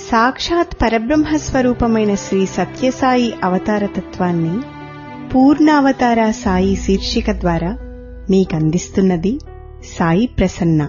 సాక్షాత్ పరబ్రహ్మ స్వరూపమైన శ్రీ సత్యసాయి అవతారతత్వాన్ని పూర్ణావతార సాయి శీర్షిక ద్వారా మీకందిస్తున్నది సాయి ప్రసన్న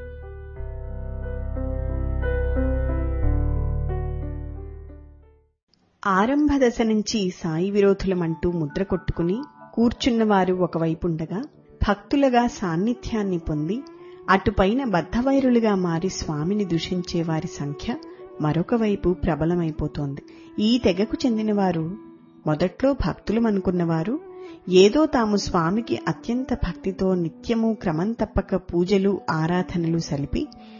ఆరంభ దశ నుంచి సాయి విరోధులమంటూ ముద్ర కొట్టుకుని కూర్చున్నవారు ఒకవైపుండగా భక్తులుగా సాన్నిధ్యాన్ని పొంది అటుపైన బద్ధవైరులుగా మారి స్వామిని దూషించే వారి సంఖ్య మరొక వైపు ప్రబలమైపోతోంది ఈ తెగకు చెందినవారు మొదట్లో భక్తులమనుకున్నవారు ఏదో తాము స్వామికి అత్యంత భక్తితో నిత్యము క్రమం తప్పక పూజలు ఆరాధనలు సలిపి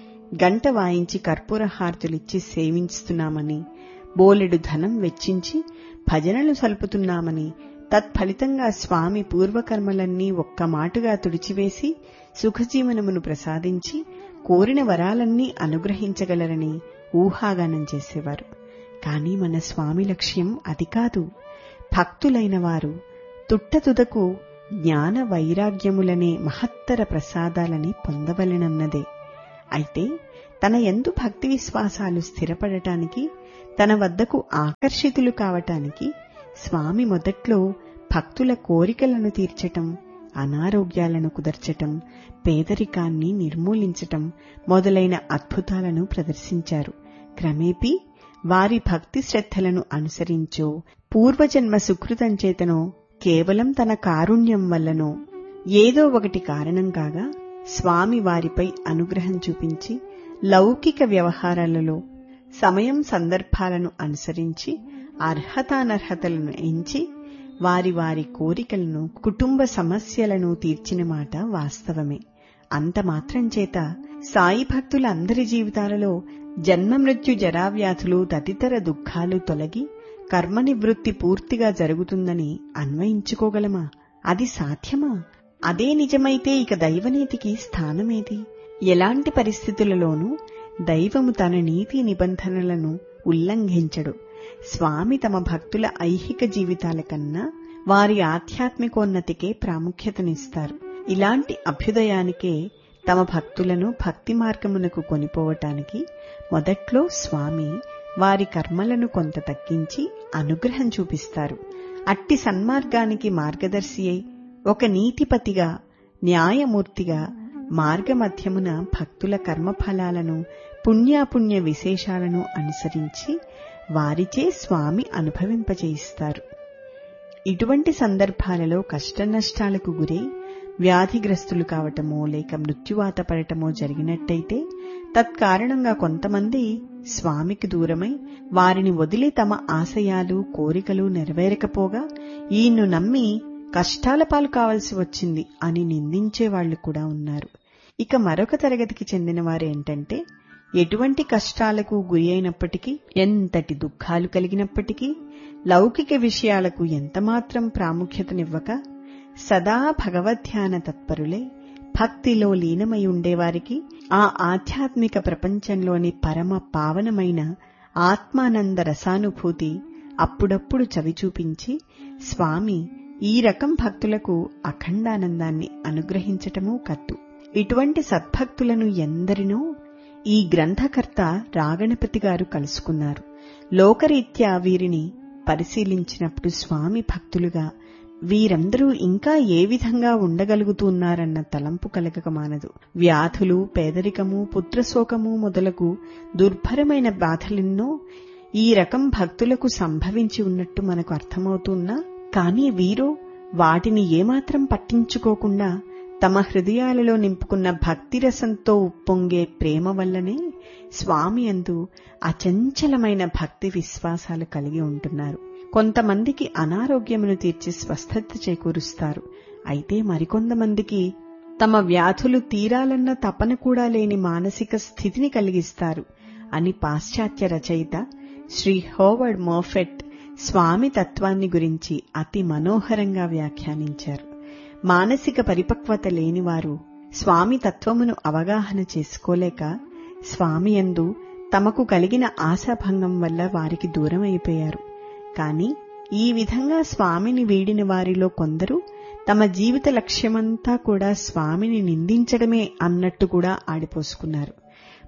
గంట వాయించి కర్పూర హారతులిచ్చి సేవించుతున్నామని బోలెడు ధనం వెచ్చించి భజనలు సలుపుతున్నామని తత్ఫలితంగా స్వామి పూర్వకర్మలన్నీ ఒక్క మాటుగా తుడిచివేసి సుఖజీవనమును ప్రసాదించి కోరిన వరాలన్నీ అనుగ్రహించగలరని ఊహాగానం చేసేవారు కాని మన స్వామి లక్ష్యం అది కాదు భక్తులైన వారు తుట్టతుదకు జ్ఞాన వైరాగ్యములనే మహత్తర ప్రసాదాలని పొందవలెనన్నదే అయితే తన ఎందు భక్తి విశ్వాసాలు స్థిరపడటానికి తన వద్దకు ఆకర్షితులు కావటానికి స్వామి మొదట్లో భక్తుల కోరికలను తీర్చటం అనారోగ్యాలను కుదర్చటం పేదరికాన్ని నిర్మూలించటం మొదలైన అద్భుతాలను ప్రదర్శించారు క్రమేపీ వారి భక్తి శ్రద్ధలను అనుసరించో పూర్వజన్మ సుకృతం చేతనో కేవలం తన కారుణ్యం వల్లనో ఏదో ఒకటి కారణం కాగా స్వామి వారిపై అనుగ్రహం చూపించి లౌకిక వ్యవహారాలలో సమయం సందర్భాలను అనుసరించి అర్హతానర్హతలను ఎంచి వారి వారి కోరికలను కుటుంబ సమస్యలను తీర్చిన మాట వాస్తవమే అంత మాత్రం చేత సాయి భక్తుల అందరి జీవితాలలో జన్మ మృత్యు జరావ్యాధులు తదితర దుఃఖాలు తొలగి కర్మ నివృత్తి పూర్తిగా జరుగుతుందని అన్వయించుకోగలమా అది సాధ్యమా అదే నిజమైతే ఇక దైవనీతికి స్థానమేది ఎలాంటి పరిస్థితులలోనూ దైవము తన నీతి నిబంధనలను ఉల్లంఘించడు స్వామి తమ భక్తుల ఐహిక జీవితాల కన్నా వారి ఆధ్యాత్మికోన్నతికే ప్రాముఖ్యతనిస్తారు ఇలాంటి అభ్యుదయానికే తమ భక్తులను భక్తి మార్గమునకు కొనిపోవటానికి మొదట్లో స్వామి వారి కర్మలను కొంత తగ్గించి అనుగ్రహం చూపిస్తారు అట్టి సన్మార్గానికి మార్గదర్శి అయి ఒక నీతిపతిగా న్యాయమూర్తిగా మార్గమధ్యమున భక్తుల కర్మఫలాలను పుణ్యాపుణ్య విశేషాలను అనుసరించి వారిచే స్వామి అనుభవింపజేయిస్తారు ఇటువంటి సందర్భాలలో కష్టనష్టాలకు గురై వ్యాధిగ్రస్తులు కావటమో లేక మృత్యువాత పడటమో జరిగినట్టయితే తత్కారణంగా కొంతమంది స్వామికి దూరమై వారిని వదిలి తమ ఆశయాలు కోరికలు నెరవేరకపోగా ఈయన్ను నమ్మి కష్టాల పాలు కావలసి వచ్చింది అని నిందించే వాళ్లు కూడా ఉన్నారు ఇక మరొక తరగతికి చెందిన వారేంటంటే ఎటువంటి కష్టాలకు గురి అయినప్పటికీ ఎంతటి దుఃఖాలు కలిగినప్పటికీ లౌకిక విషయాలకు ఎంతమాత్రం ప్రాముఖ్యతనివ్వక సదా భగవద్ధ్యాన తత్పరులే భక్తిలో లీనమై ఉండేవారికి ఆ ఆధ్యాత్మిక ప్రపంచంలోని పరమ పావనమైన ఆత్మానంద రసానుభూతి అప్పుడప్పుడు చవిచూపించి స్వామి ఈ రకం భక్తులకు అఖండానందాన్ని అనుగ్రహించటమూ కద్దు ఇటువంటి సద్భక్తులను ఎందరినో ఈ గ్రంథకర్త రాగణపతి గారు కలుసుకున్నారు లోకరీత్యా వీరిని పరిశీలించినప్పుడు స్వామి భక్తులుగా వీరందరూ ఇంకా ఏ విధంగా ఉండగలుగుతున్నారన్న తలంపు కలగక మానదు వ్యాధులు పేదరికము పుత్రశోకము మొదలగు దుర్భరమైన బాధలెన్నో ఈ రకం భక్తులకు సంభవించి ఉన్నట్టు మనకు అర్థమవుతున్నా కానీ వీరు వాటిని ఏమాత్రం పట్టించుకోకుండా తమ హృదయాలలో నింపుకున్న భక్తిరసంతో ఉప్పొంగే ప్రేమ వల్లనే స్వామి అందు అచంచలమైన భక్తి విశ్వాసాలు కలిగి ఉంటున్నారు కొంతమందికి అనారోగ్యమును తీర్చి స్వస్థత చేకూరుస్తారు అయితే మరికొంతమందికి తమ వ్యాధులు తీరాలన్న తపన కూడా లేని మానసిక స్థితిని కలిగిస్తారు అని పాశ్చాత్య రచయిత శ్రీ హోవర్డ్ మోఫెట్ స్వామి తత్వాన్ని గురించి అతి మనోహరంగా వ్యాఖ్యానించారు మానసిక పరిపక్వత లేనివారు స్వామి తత్వమును అవగాహన చేసుకోలేక స్వామి యందు తమకు కలిగిన ఆశాభంగం వల్ల వారికి దూరమైపోయారు కాని ఈ విధంగా స్వామిని వీడిన వారిలో కొందరు తమ జీవిత లక్ష్యమంతా కూడా స్వామిని నిందించడమే అన్నట్టు కూడా ఆడిపోసుకున్నారు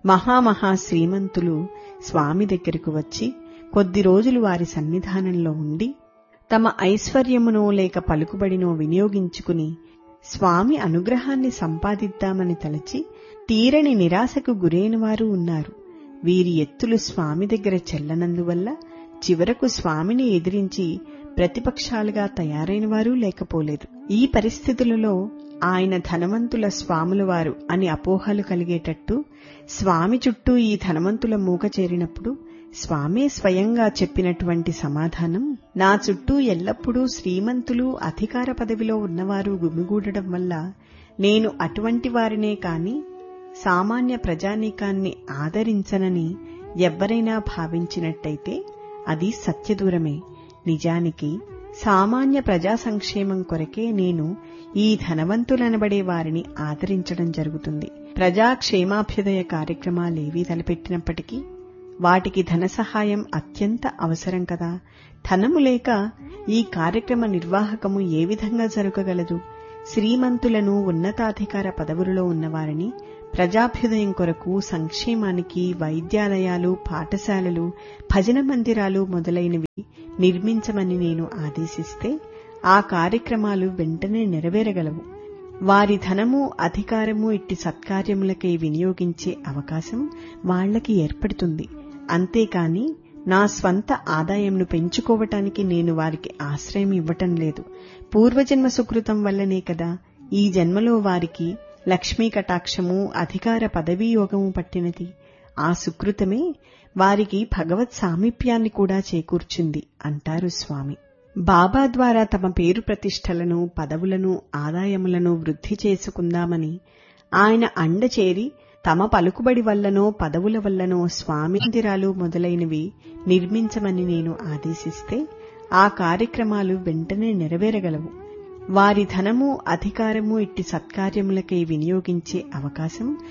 మహామహా శ్రీమంతులు స్వామి దగ్గరకు వచ్చి కొద్ది రోజులు వారి సన్నిధానంలో ఉండి తమ ఐశ్వర్యమునో లేక పలుకుబడినో వినియోగించుకుని స్వామి అనుగ్రహాన్ని సంపాదిద్దామని తలచి తీరని నిరాశకు గురైన వారు ఉన్నారు వీరి ఎత్తులు స్వామి దగ్గర చెల్లనందువల్ల చివరకు స్వామిని ఎదిరించి ప్రతిపక్షాలుగా తయారైన వారు లేకపోలేదు ఈ పరిస్థితులలో ఆయన ధనవంతుల స్వాముల వారు అని అపోహలు కలిగేటట్టు స్వామి చుట్టూ ఈ ధనవంతుల మూక చేరినప్పుడు స్వామే స్వయంగా చెప్పినటువంటి సమాధానం నా చుట్టూ ఎల్లప్పుడూ శ్రీమంతులు అధికార పదవిలో ఉన్నవారు గుమిగూడడం వల్ల నేను అటువంటి వారినే కాని సామాన్య ప్రజానీకాన్ని ఆదరించనని ఎవ్వరైనా భావించినట్టయితే అది సత్యదూరమే నిజానికి సామాన్య ప్రజా సంక్షేమం కొరకే నేను ఈ ధనవంతులనబడే వారిని ఆదరించడం జరుగుతుంది ప్రజా క్షేమాభ్యుదయ కార్యక్రమాలేవీ తలపెట్టినప్పటికీ వాటికి ధన సహాయం అత్యంత అవసరం కదా ధనము లేక ఈ కార్యక్రమ నిర్వాహకము ఏ విధంగా జరగగలదు శ్రీమంతులను ఉన్నతాధికార పదవులలో ఉన్నవారిని ప్రజాభ్యుదయం కొరకు సంక్షేమానికి వైద్యాలయాలు పాఠశాలలు భజన మందిరాలు మొదలైనవి నిర్మించమని నేను ఆదేశిస్తే ఆ కార్యక్రమాలు వెంటనే నెరవేరగలవు వారి ధనము అధికారము ఇట్టి సత్కార్యములకై వినియోగించే అవకాశం వాళ్లకి ఏర్పడుతుంది అంతేకాని నా స్వంత ఆదాయంను పెంచుకోవటానికి నేను వారికి ఆశ్రయం ఇవ్వటం లేదు పూర్వజన్మ సుకృతం వల్లనే కదా ఈ జన్మలో వారికి లక్ష్మీ కటాక్షము అధికార పదవీ యోగము పట్టినది ఆ సుకృతమే వారికి భగవత్ సామీప్యాన్ని కూడా చేకూర్చింది అంటారు స్వామి బాబా ద్వారా తమ పేరు ప్రతిష్టలను పదవులను ఆదాయములను వృద్ధి చేసుకుందామని ఆయన అండ చేరి తమ పలుకుబడి వల్లనో పదవుల వల్లనో స్వామి మందిరాలు మొదలైనవి నిర్మించమని నేను ఆదేశిస్తే ఆ కార్యక్రమాలు వెంటనే నెరవేరగలవు వారి ధనము అధికారము ఇట్టి సత్కార్యములకై వినియోగించే అవకాశం